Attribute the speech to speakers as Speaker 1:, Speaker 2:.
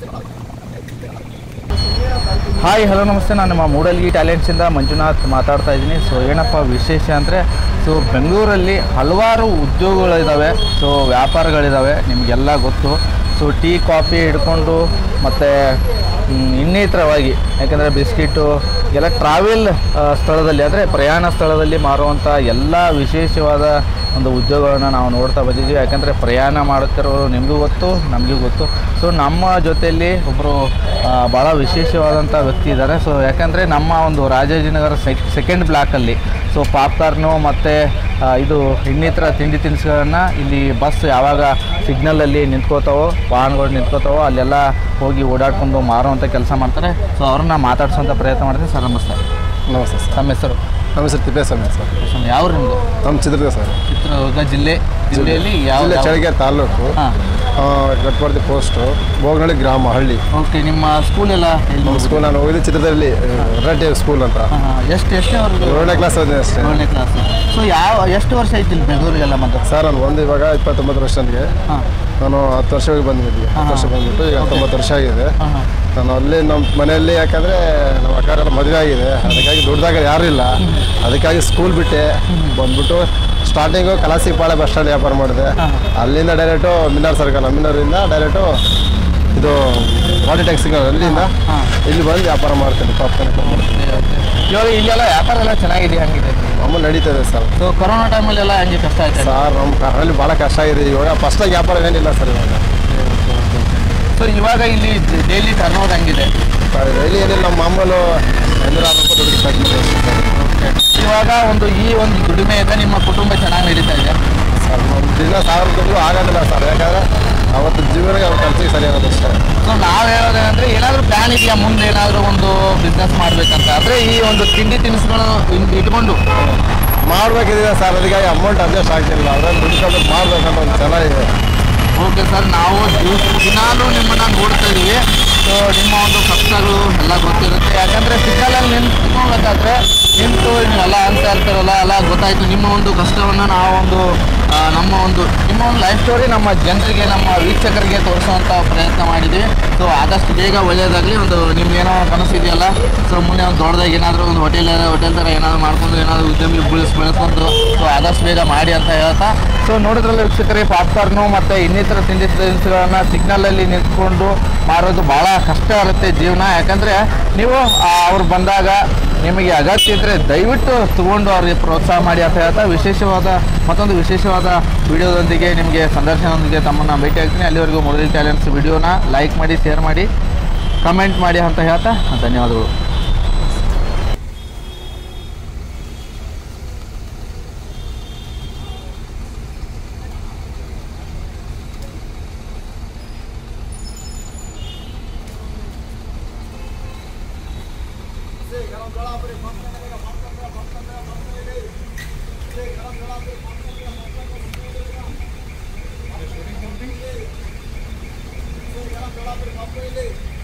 Speaker 1: Hi hello ನಮಸ್ತೆ ನಾನು ನಿಮ್ಮ ಮೂಡಲ್ಗಿ ಟ್ಯಾಲೆಂಟ್ಸಿಂದ ಮಂಜುನಾಥ್ ಮಾತಾಡ್ತಾ ಇದ್ದೀನಿ ಸೊ ಏನಪ್ಪ ವಿಶೇಷ ಅಂದರೆ ಸೊ ಬೆಂಗಳೂರಲ್ಲಿ ಹಲವಾರು ಉದ್ಯೋಗಗಳಿದ್ದಾವೆ ಸೊ ವ್ಯಾಪಾರಗಳಿದ್ದಾವೆ ನಿಮಗೆಲ್ಲ ಗೊತ್ತು ಸೊ ಟೀ ಕಾಫಿ ಹಿಡ್ಕೊಂಡು ಮತ್ತು ಇನ್ನಿತರವಾಗಿ ಯಾಕೆಂದರೆ ಬಿಸ್ಕಿಟು ಎಲ್ಲ ಟ್ರಾವೆಲ್ ಸ್ಥಳದಲ್ಲಿ ಅಂದರೆ ಪ್ರಯಾಣ ಸ್ಥಳದಲ್ಲಿ ಮಾರುವಂಥ ಎಲ್ಲ ವಿಶೇಷವಾದ ಒಂದು ಉದ್ಯೋಗಗಳನ್ನು ನಾವು ನೋಡ್ತಾ ಬಂದಿದ್ದೀವಿ ಯಾಕಂದರೆ ಪ್ರಯಾಣ ಮಾಡುತ್ತಿರೋರು ನಿಮಗೂ ಗೊತ್ತು ನಮಗೂ ಗೊತ್ತು ಸೊ ನಮ್ಮ ಜೊತೆಯಲ್ಲಿ ಒಬ್ಬರು ಭಾಳ ವಿಶೇಷವಾದಂಥ ವ್ಯಕ್ತಿ ಇದ್ದಾರೆ ಸೊ ಯಾಕಂದರೆ ನಮ್ಮ ಒಂದು ರಾಜಾಜಿನಗರ ಸೆಕ್ ಸೆಕೆಂಡ್ ಬ್ಲಾಕಲ್ಲಿ ಸೊ ಪಾಪ್ಕಾರ್ನು ಮತ್ತು ಇದು ಇನ್ನಿತರ ತಿಂಡಿ ತಿನಿಸುಗಳನ್ನು ಇಲ್ಲಿ ಬಸ್ ಯಾವಾಗ ಸಿಗ್ನಲಲ್ಲಿ ನಿಂತ್ಕೋತಾವೋ ವಾಹನಗಳು ನಿಂತ್ಕೋತಾವೋ ಅಲ್ಲೆಲ್ಲ ಹೋಗಿ ಓಡಾಡ್ಕೊಂಡು ಮಾರುವಂಥ ಕೆಲಸ ಮಾಡ್ತಾರೆ ಸೊ ಅವ್ರನ್ನ ಮಾತಾಡ್ಸೋಂಥ ಪ್ರಯತ್ನ ಮಾಡ್ತೀನಿ ಸರ್ ನಮಸ್ತೆ
Speaker 2: ನಮಸ್ತೆ ಸರ್
Speaker 1: ತಮ್ಮ ಹೆಸರು
Speaker 2: ನಮ್ಮ ಹೆಸರು ತಿಪ್ಪೇಸ್ವಾಮಿ ಸರ್
Speaker 1: ಸೊ ಯಾವ ನಿಮ್ಮದು
Speaker 2: ನಮ್ಮ ಚಿತ್ರದುರ್ಗ ಸರ್
Speaker 1: ಚಿತ್ರದುರ್ಗ ಜಿಲ್ಲೆ ಜಿಲ್ಲೆಯಲ್ಲಿ ಯಾವ
Speaker 2: ಜಿಲ್ಲೆ ಚಳಿಗೆ ತಾಲೂಕು
Speaker 1: ಹಾಂ
Speaker 2: ಗಟ್ಪರ್ತಿ ಪೋಸ್ಟು ಬೋಗನಹಳ್ಳಿ ಗ್ರಾಮ ಹಳ್ಳಿ
Speaker 1: ಓಕೆ ನಿಮ್ಮ ಸ್ಕೂಲ್ ಎಲ್ಲ ಎಲ್ಲಿ
Speaker 2: ನಮ್ಮ ಸ್ಕೂಲ್ ನಾನು ಹೋಗಿದ್ದು ಚಿತ್ರದಲ್ಲಿ ರೆಡ್ಡಿ ಸ್ಕೂಲ್ ಅಂತ
Speaker 1: ಹಾಂ ಹಾಂ ಎಷ್ಟು ಎಷ್ಟೇ ಅವ್ರದ್ದು
Speaker 2: ಏಳನೇ ಕ್ಲಾಸ್ ಓದಿದೆ ಅಷ್ಟೇ
Speaker 1: ಏಳನೇ ಕ್ಲಾಸ್ ಸೊ ಯಾವ ಎಷ್ಟು ವರ್ಷ ಆಯ್ತು ಇಲ್ಲಿ ಬೆಂಗಳೂರಿಗೆಲ್ಲ ಮತ್ತೆ
Speaker 2: ಸರ್ ನಾನು ಒಂದು ಇವಾಗ ಇಪ್ಪತ್ತೊಂಬತ್ತು ವರ್ಷಕ್ಕೆ
Speaker 1: ಹಾಂ
Speaker 2: ನಾನು ಹತ್ತು ವರ್ಷ ಹೋಗಿ ಬಂದಿದ್ದೆ ಹತ್ತು ವರ್ಷ ಬಂದ್ಬಿಟ್ಟು ಈಗ ಹತ್ತೊಂಬತ್ತು ವರ್ಷ ಆಗಿದೆ
Speaker 1: ಹಾಂ ಹಾಂ
Speaker 2: ನಾನು ಅಲ್ಲಿ ನಮ್ಮ ಮನೆಯಲ್ಲಿ ಯಾಕಂದರೆ ನಮ್ಮ ಅಕ್ಕಾರೆಲ್ಲ ಮದುವೆ ಆಗಿದೆ ಅದಕ್ಕಾಗಿ ದುಡ್ದಾಗ ಯಾರೂ ಇಲ್ಲ ಅದಕ್ಕಾಗಿ ಸ್ಕೂಲ್ ಬಿಟ್ಟೆ ಬಂದ್ಬಿಟ್ಟು ಸ್ಟಾರ್ಟಿಂಗು ಕಲಾಸಿಪಾಳೆ ಬಸ್ ಸ್ಟ್ಯಾಂಡ್ ವ್ಯಾಪಾರ ಮಾಡಿದೆ ಅಲ್ಲಿಂದ ಡೈರೆಕ್ಟು ಮಿನ್ನಾರ್ ಸರ್ಕಲ್ ಮಿನ್ನರಿಂದ ಡೈರೆಕ್ಟು ಇದು ವಾಟರ್ ಟ್ಯಾಕ್ಸಿ ಅಲ್ಲಿಂದ
Speaker 1: ಹಾಂ
Speaker 2: ಇಲ್ಲಿ ಬಂದು ವ್ಯಾಪಾರ ಮಾಡ್ತೀನಿ ಪಾಪ್ಕಾರ್ನ್
Speaker 1: ಇವಾಗ ಇಲ್ಲೆಲ್ಲ ವ್ಯಾಪಾರ ಎಲ್ಲ ಚೆನ್ನಾಗಿದೆ ಹಂಗಿದೆ
Speaker 2: ಮಾಮೂಲು ನಡೀತದೆ ಸರ್
Speaker 1: ಸೊ ಕೊರೋನಾ ಟೈಮಲ್ಲೆಲ್ಲ ಹಂಗೆ ಕಷ್ಟ ಆಯ್ತು
Speaker 2: ಸರ್ ನಮ್ಮ ಕರ್ನಲ್ಲಿ ಭಾಳ ಕಷ್ಟ ಆಗಿದೆ ಇವಾಗ ಫಸ್ಟಾಗಿ ವ್ಯಾಪಾರ ಏನಿಲ್ಲ ಸರ್ ಇವಾಗ
Speaker 1: ಸೊ ಇವಾಗ ಇಲ್ಲಿ ಡೈಲಿ ಟರ್ನ್ ಓವರ್ ಹಂಗಿದೆ
Speaker 2: ಡೈಲಿ ಏನಿಲ್ಲ ನಮ್ಮ ಮಾಮೂಲು ಐನೂರು ಆರು ರೂಪಾಯಿ ದುಡ್ಡು ಸ್ಟಾರ್ಟ್ ಮಾಡಿದೆ
Speaker 1: ಇವಾಗ ಒಂದು ಈ ಒಂದು ದುಡಿಮೆಯಿಂದ ನಿಮ್ಮ ಕುಟುಂಬ ಚೆನ್ನಾಗಿ ನಡೀತಾ ಇದೆ
Speaker 2: ಸರ್ ನಮ್ಮ ದಿನ ಸಾವಿರ ದುಡ್ಡು ಆಗೋದಿಲ್ಲ ಸರ್ ಯಾಕಂದರೆ ಅವತ್ತು ಜೀವನಕ್ಕೆ ಅವ್ರ ಖರ್ಚಿಗೆ ಸರಿ ಆಗೋದು ಅಷ್ಟೇ
Speaker 1: ಸೊ ನಾವು ಹೇಳೋದೇನಂದ್ರೆ ಏನಾದರೂ ಪ್ಲಾನ್ ಇದೆಯಾ ಮುಂದೆ ಏನಾದರೂ ಒಂದು ಬಿಸ್ನೆಸ್ ಮಾಡಬೇಕಂತ ಅಂದರೆ ಈ ಒಂದು ತಿಂಡಿ ತಿನಿಸುಗಳು ಇನ್- ಇಟ್ಕೊಂಡು
Speaker 2: ಮಾಡ್ಬೇಕಿದೆ ಸರ್ ಅದಕ್ಕಾಗಿ ಅಮೌಂಟ್ ಅಡ್ಜಸ್ಟ್ ಆಗ್ತಿಲ್ಲ ಅದ್ರಲ್ಲಿ ದುಡ್ಕೊಂಡು ಮಾಡ್ಬೇಕಂತ ಒಂದು ಚೆನ್ನಾಗಿದೆ
Speaker 1: ಓಕೆ ಸರ್ ನಾವು ದಿವ್ಸ- ದಿನಾಲೂ ನಿಮ್ಮನ್ನ ನೋಡ್ತಾ ಇದೀವಿ ಸೊ ನಿಮ್ಮ ಒಂದು ಕಷ್ಟಗಳು ಎಲ್ಲ ಗೊತ್ತಿರುತ್ತೆ ಯಾಕಂದ್ರೆ ಸಿಗ್ನಲಲ್ಲಿ ನಿಂತ್ಕೊಳ್ಬೇಕಾದ್ರೆ ನಿಂತು ನೀವೆಲ್ಲ ಅಂತ ಇರ್ತಾರಲ್ಲ ಎಲ್ಲ ಗೊತ್ತಾಯ್ತು ನಿಮ್ಮ ಒಂದು ಕಷ್ಟವನ್ನು ನಾವೊಂದು ಆ, ನಮ್ಮ ಒಂದು ನಿಮ್ಮ ಒಂದು ಲೈಫ್ ಸ್ಟೋರಿ ನಮ್ಮ ಜನರಿಗೆ ನಮ್ಮ ವೀಕ್ಷಕರಿಗೆ ತೋರಿಸುವಂಥ ಪ್ರಯತ್ನ ಮಾಡಿದ್ವಿ ಸೊ ಆದಷ್ಟು ಬೇಗ ಒಳ್ಳೆಯದಾಗಲಿ ಒಂದು ನಿಮ್ಗೆ ಏನೋ ಕನಸು ಇದೆಯಲ್ಲ ಸೊ ಮುಂದೆ ಒಂದು ದೊಡ್ಡದಾಗಿ ಏನಾದರೂ ಒಂದು ಹೋಟೆಲ್ ಹೋಟೆಲ್ ಥರ ಏನಾದರೂ ಮಾಡ್ಕೊಂಡು ಏನಾದರೂ ಉದ್ಯಮಿ ಬೆಳೆಸ್ ಬೆಳೆಸ್ಕೊಂಡು ಸೊ ಆದಷ್ಟು ಬೇಗ ಮಾಡಿ ಅಂತ ಹೇಳ್ತಾ ಸೊ ನೋಡಿದ್ರಲ್ಲ ವೀಕ್ಷಕರೇ ಪಾಪ್ಕಾರ್ನು ಮತ್ತು ಇನ್ನಿತರ ತಿಂಡಿ ತಿನಿಸುಗಳನ್ನ ಸಿಗ್ನಲಲ್ಲಿ ನಿಂತ್ಕೊಂಡು ಮಾರೋದು ಭಾಳ ಕಷ್ಟ ಇರುತ್ತೆ ಜೀವನ ಯಾಕಂದರೆ ನೀವು ಆ, ಅವ್ರು ಬಂದಾಗ ನಿಮಗೆ ಅಗತ್ಯ ಇದ್ದರೆ ದಯವಿಟ್ಟು ತಗೊಂಡು ಅವ್ರಿಗೆ ಪ್ರೋತ್ಸಾಹ ಮಾಡಿ ಅಂತ ಹೇಳ್ತಾ ವಿಶೇಷವಾದ ಮತ್ತೊಂದು ವಿಶೇಷವಾದ ವಿಡಿಯೋದೊಂದಿಗೆ ನಿಮಗೆ ಸಂದರ್ಶನದೊಂದಿಗೆ ತಮ್ಮನ್ನು ಭೇಟಿ ಆಗ್ತೀನಿ ಅಲ್ಲಿವರೆಗೂ ಮುರಳಿ ಟ್ಯಾಲೆಂಟ್ಸ್ ವಿಡಿಯೋನ ಲೈಕ್ ಮಾಡಿ ಶೇರ್ ಮಾಡಿ ಕಮೆಂಟ್ ಮಾಡಿ ಅಂತ ಹೇಳ್ತಾ ಧನ್ಯವಾದಗಳು
Speaker 2: Thank you.